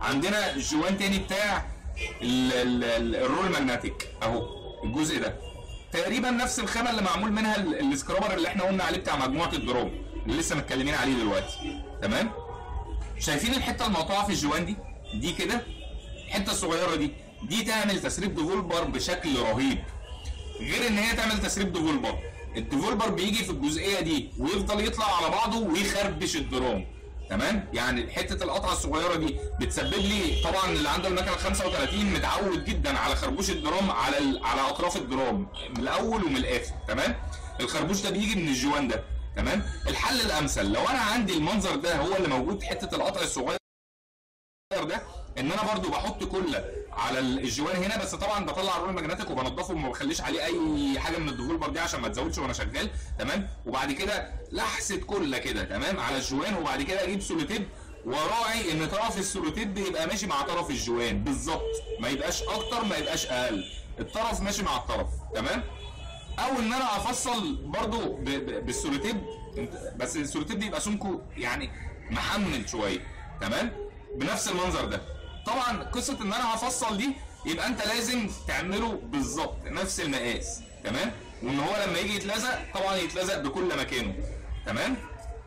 عندنا الجوان تاني بتاع ال- ال- ال- الرول ماجنتيك اهو الجزء ده تقريبا نفس الخامه اللي معمول منها ال- السكرابر اللي احنا قلنا عليه بتاع مجموعه الدروب اللي لسه متكلمين عليه دلوقتي تمام شايفين الحته المقطوعه في الجوان دي دي كده الحته الصغيره دي دي تعمل تسريب ديفولبر بشكل رهيب غير ان هي تعمل تسريب ديفولبر الديفولبر بيجي في الجزئيه دي ويفضل يطلع على بعضه ويخربش الدرام تمام يعني حته القطعه الصغيره دي بتسبب لي طبعا اللي عنده المكنه 35 متعود جدا على خربوش الدرام على ال... على اطراف الدرام من الاول ومن الاخر تمام الخربوش ده بيجي من الجوان ده تمام الحل الامثل لو انا عندي المنظر ده هو اللي موجود حته القطع الصغير ده ان انا برضو بحط كله على الجوان هنا بس طبعا بطلع الرول ماجنتيك وبنضفه وما بخليش عليه اي حاجه من الديفولبر دي عشان ما تزودش وانا شغال تمام وبعد كده لحسه كله كده تمام على الجوان وبعد كده اجيب سولوتيب وراعي ان طرف السولوتيب يبقى ماشي مع طرف الجوان بالظبط ما يبقاش اكتر ما يبقاش اقل الطرف ماشي مع الطرف تمام او ان انا افصل برضو ب- ب- بالسولوتيب انت- بس السولوتيب بيبقى سمكه يعني محمل شويه تمام بنفس المنظر ده طبعا قصه ان انا هفصل دي يبقى انت لازم تعمله بالظبط نفس المقاس تمام وان هو لما يجي يتلزق طبعا يتلزق بكل مكانه تمام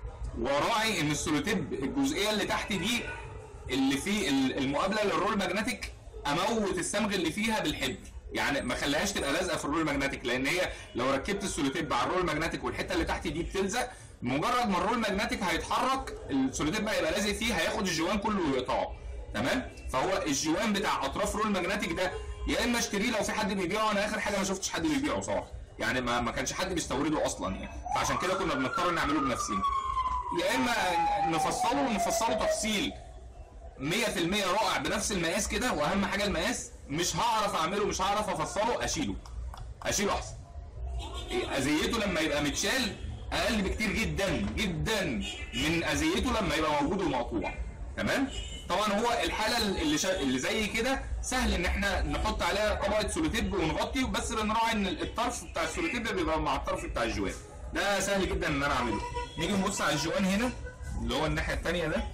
وراعي ان السولوتيب الجزئيه اللي تحت دي اللي في ال- المقابله للرول ماجنتيك اموت الصمغ اللي فيها بالحبر يعني ما خليهاش تبقى لازقه في الرول ماجنتيك لان هي لو ركبت السولوتيب على الرول ماجنتيك والحته اللي تحت دي بتلزق مجرد ما الرول ماجنتيك هيتحرك السولوتيب بقى يبقى لازق فيه هياخد الجوان كله ويقطعه تمام فهو الجوان بتاع اطراف رول ماجنتيك ده يا اما اشتريه لو في حد بيبيعه انا اخر حاجه ما شفتش حد بيبيعه صراحه يعني ما ما كانش حد بيستورده اصلا يعني فعشان كده كنا بنضطر نعمله بنفسنا يا اما نفصله ونفصله تفصيل 100% رائع بنفس المقاس كده واهم حاجه المقاس مش هعرف اعمله مش هعرف افصله اشيله اشيله احسن إيه، اذيته لما يبقى متشال اقل بكتير جدا جدا من اذيته لما يبقى موجود ومقطوع تمام طبعا هو الحاله اللي شا... اللي زي كده سهل ان احنا نحط عليها طبقه سولوتيب ونغطي بس بنراعي ان الطرف بتاع السولوتيب بيبقى مع الطرف بتاع الجوان ده سهل جدا ان انا اعمله نيجي نبص على الجوان هنا اللي هو الناحيه الثانيه ده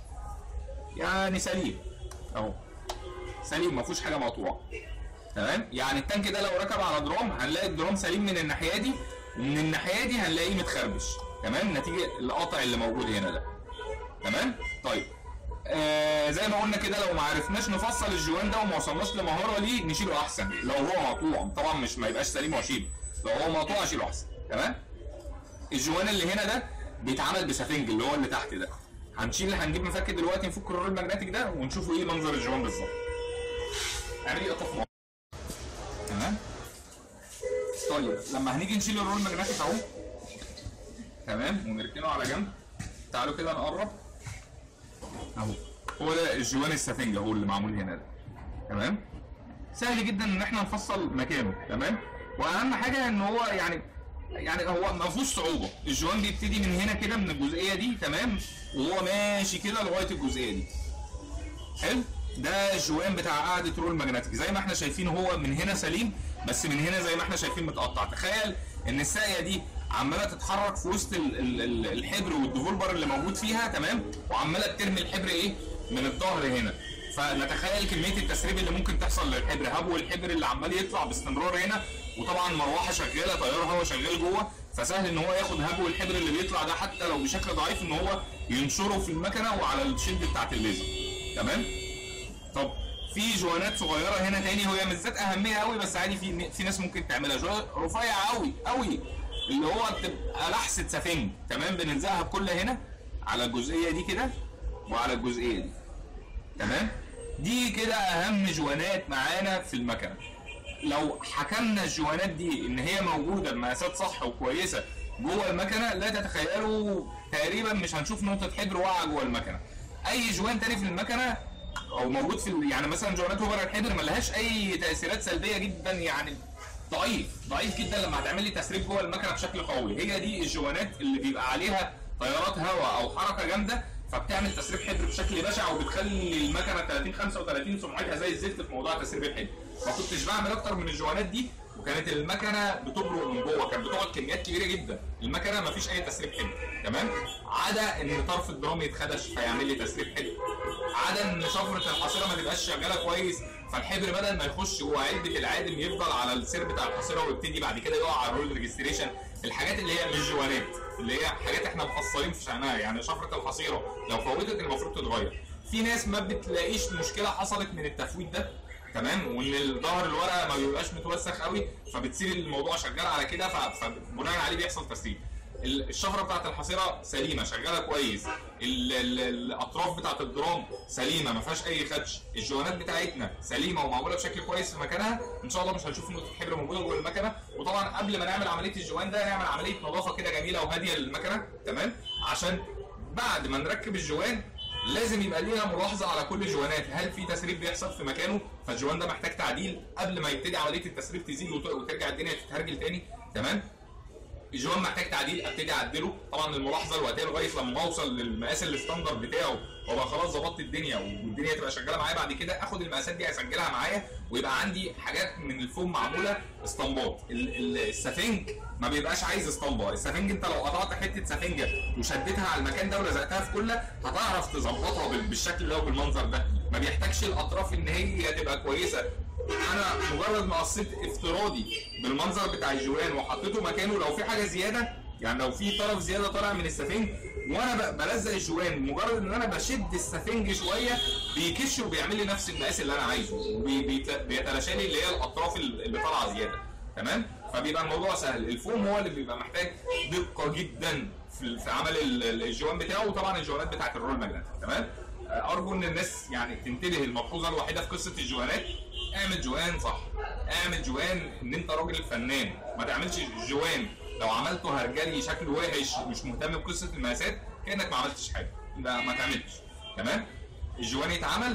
يعني سليم اهو سليم ما فيهوش حاجه مقطوعه تمام يعني التانك ده لو ركب على درام هنلاقي الدرام سليم من الناحيه دي ومن الناحيه دي هنلاقيه متخربش تمام نتيجه القطع اللي موجود هنا ده تمام طيب آه زي ما قلنا كده لو ما عرفناش نفصل الجوان ده وما وصلناش لمهاره ليه نشيله احسن لو هو مقطوع طبعا مش ما يبقاش سليم واشيله لو هو مقطوع اشيله احسن تمام الجوان اللي هنا ده بيتعمل بسفنج اللي هو اللي تحت ده هنشيل هنجيب مفك دلوقتي نفك الرول الماجنتيك ده ونشوفوا ايه منظر الجوان بالظبط اعملي ايه في تمام طيب لما هنيجي نشيل الرول الماجنتيك اهو تمام ونركنه على جنب تعالوا كده نقرب اهو هو ده الجوان السفنج اهو اللي معمول هنا ده تمام سهل جدا ان احنا نفصل مكانه تمام واهم حاجه ان هو يعني يعني هو ما فيهوش صعوبه الجوان بيبتدي من هنا كده من الجزئيه دي تمام وهو ماشي كده لغايه الجزئيه دي حلو ده الجوان بتاع قاعده رول ماجنتيك زي ما احنا شايفين هو من هنا سليم بس من هنا زي ما احنا شايفين متقطع تخيل ان الساقيه دي عماله تتحرك في وسط ال- ال- ال- الحبر والديفولبر اللي موجود فيها تمام وعماله ترمي الحبر ايه من الظهر هنا فنتخيل كميه التسريب اللي ممكن تحصل للحبر هبو الحبر اللي عمال يطلع باستمرار هنا وطبعا مروحه شغاله تيار هوا شغال جوه فسهل ان هو ياخد هبو الحبر اللي بيطلع ده حتى لو بشكل ضعيف ان هو ينشره في المكنه وعلى الشد بتاعت الليزر تمام طب في جوانات صغيره هنا تاني وهي مش ذات اهميه قوي بس عادي في في ناس ممكن تعملها جوان رفيع قوي قوي اللي هو بتبقى لحسه سفنج تمام بنلزقها بكل هنا على الجزئيه دي كده وعلى الجزئيه دي تمام دي كده اهم جوانات معانا في المكنه لو حكمنا الجوانات دي ان هي موجوده بمقاسات صح وكويسه جوه المكنه لا تتخيلوا تقريبا مش هنشوف نقطه حبر واقعه جوه المكنه اي جوان تاني في المكنه او موجود في ال- يعني مثلا جوانات هوبر الحبر ملهاش اي تاثيرات سلبيه جدا يعني ضعيف ضعيف جدا لما هتعمل لي تسريب جوه المكنه بشكل قوي هي دي الجوانات اللي بيبقى عليها تيارات هواء او حركه جامده فبتعمل تسريب حبر بشكل بشع وبتخلي المكنه 30 35 سمعتها زي الزفت في موضوع تسريب الحبر ما كنتش بعمل اكتر من الجوانات دي وكانت المكنه بتبرق من جوه كانت بتقعد كميات كبيره جدا المكنه ما فيش اي تسريب حلو تمام عدا ان طرف الدرام يتخدش فيعمل لي تسريب حلو عدا ان شفره الحصيره ما تبقاش شغاله كويس فالحبر بدل ما يخش جوه علبه العادم يفضل على السير بتاع الحصيره ويبتدي بعد كده يقع على الرول ريجستريشن الحاجات اللي هي مش جوانات اللي هي حاجات احنا مقصرين في شأنها يعني شفره الحصيره لو فوتت المفروض تتغير في ناس ما بتلاقيش مشكله حصلت من التفويت ده تمام وان ظهر الورقه ما بيبقاش متوسخ قوي فبتسيب الموضوع شغال على كده ف- فبناء عليه بيحصل تسريب ال- الشفره بتاعت الحصيره سليمه شغاله كويس ال- ال- الاطراف بتاعت الدرام سليمه ما فيهاش اي خدش الجوانات بتاعتنا سليمه ومعموله بشكل كويس في مكانها ان شاء الله مش هنشوف نقطه حبر موجوده جوه المكنه وطبعا قبل ما نعمل عمليه الجوان ده نعمل عمليه نظافه كده جميله وهاديه للمكنه تمام عشان بعد ما نركب الجوان لازم يبقى لينا ملاحظه على كل الجوانات هل في تسريب بيحصل في مكانه فالجوان ده محتاج تعديل قبل ما يبتدي عمليه التسريب تزيد وت- وترجع الدنيا تتهرجل تاني تمام الجوان محتاج تعديل ابتدي اعدله طبعا الملاحظه الوقتيه لغايه لما اوصل للمقاس الستاندر بتاعه وابقى خلاص ظبطت الدنيا والدنيا تبقى شغاله معايا بعد كده اخد المقاسات دي اسجلها معايا ويبقى عندي حاجات من الفوم معموله اسطمبات ال- ال- السفنج ما بيبقاش عايز اسطمبه السفنج انت لو قطعت حته سفنجه وشدتها على المكان ده ولزقتها في كله هتعرف تظبطها بال- بالشكل ده وبالمنظر ده ما بيحتاجش الاطراف ان هي تبقى كويسه انا مجرد ما قصيت افتراضي بالمنظر بتاع الجوان وحطيته مكانه لو في حاجه زياده يعني لو في طرف زياده طالع من السفنج وانا ب- بلزق الجوان مجرد ان انا بشد السفنج شويه بيكش وبيعمل لي نفس المقاس اللي انا عايزه وبيتلاشى لي اللي هي الاطراف اللي طالعه زياده تمام فبيبقى الموضوع سهل الفوم هو اللي بيبقى محتاج دقه جدا في في عمل ال- ال- الجوان بتاعه وطبعا الجوانات بتاعت الرول ماجنت تمام ارجو ان الناس يعني تنتبه الملحوظه الوحيده في قصه الجوانات اعمل جوان صح اعمل جوان ان انت راجل فنان ما تعملش جوان لو عملته هرجلي شكله وحش مش مهتم بقصه المقاسات كانك ما عملتش حاجه لا ما تعملش تمام الجوان يتعمل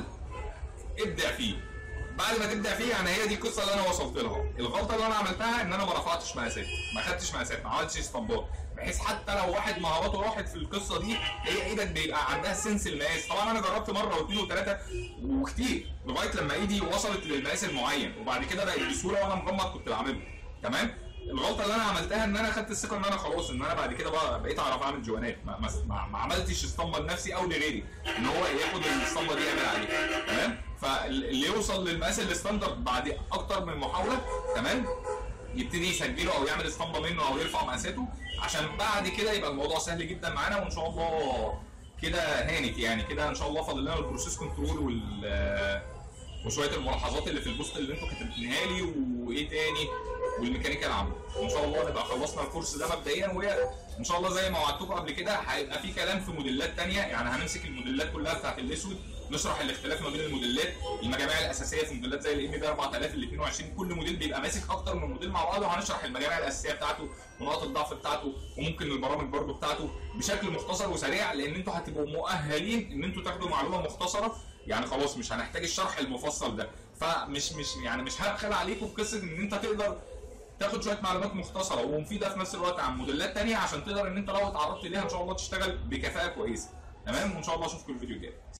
ابدع فيه بعد ما تبدع فيه يعني هي دي القصه اللي انا وصلت لها الغلطه اللي انا عملتها ان انا ما رفعتش مقاسات ما خدتش مقاسات ما عملتش اسطمبات بحيث حتى لو واحد مهاراته راحت في القصه دي هي ايدك بيبقى عندها سنس المقاس طبعا انا جربت مره واثنين وثلاثه وكتير لغايه لما ايدي وصلت للمقاس المعين وبعد كده بقت بسهوله وانا مغمض كنت بعمله تمام الغلطه اللي انا عملتها ان انا خدت الثقه ان انا خلاص ان انا بعد كده بقى بقيت اعرف اعمل جوانات ما, ما, ما, ما عملتش اسطمبه لنفسي او لغيري ان هو ياخد الاسطمبه دي يعمل عليها تمام فاللي يوصل للمقاس الستاندرد بعد اكتر من محاوله تمام يبتدي يسجله او يعمل اسطمبه منه او يرفع مقاساته عشان بعد كده يبقى الموضوع سهل جدا معانا وان شاء الله كده هانت يعني كده ان شاء الله فاضل لنا البروسيس كنترول وال وشويه الملاحظات اللي في البوست اللي انتوا كاتبينها لي وايه تاني والميكانيكا العامه وان شاء الله نبقى خلصنا الكورس ده مبدئيا وان شاء الله زي ما وعدتكم قبل كده هيبقى في كلام في موديلات تانية يعني هنمسك الموديلات كلها بتاعت الاسود نشرح الاختلاف ما بين الموديلات المجاميع الاساسيه في موديلات زي الام بي 4000 ال 22 كل موديل بيبقى ماسك اكتر من موديل مع بعض وهنشرح المجاميع الاساسيه بتاعته ونقاط الضعف بتاعته وممكن البرامج برضو بتاعته بشكل مختصر وسريع لان انتوا هتبقوا مؤهلين ان انتوا تاخدوا معلومه مختصره يعني خلاص مش هنحتاج الشرح المفصل ده فمش مش يعني مش هبخل عليكم بقصه ان انت تقدر تاخد شويه معلومات مختصره ومفيده في نفس الوقت عن موديلات تانية عشان تقدر ان انت لو اتعرضت ليها ان شاء الله تشتغل بكفاءه كويسه تمام وان شاء الله اشوفكم الفيديو الجاي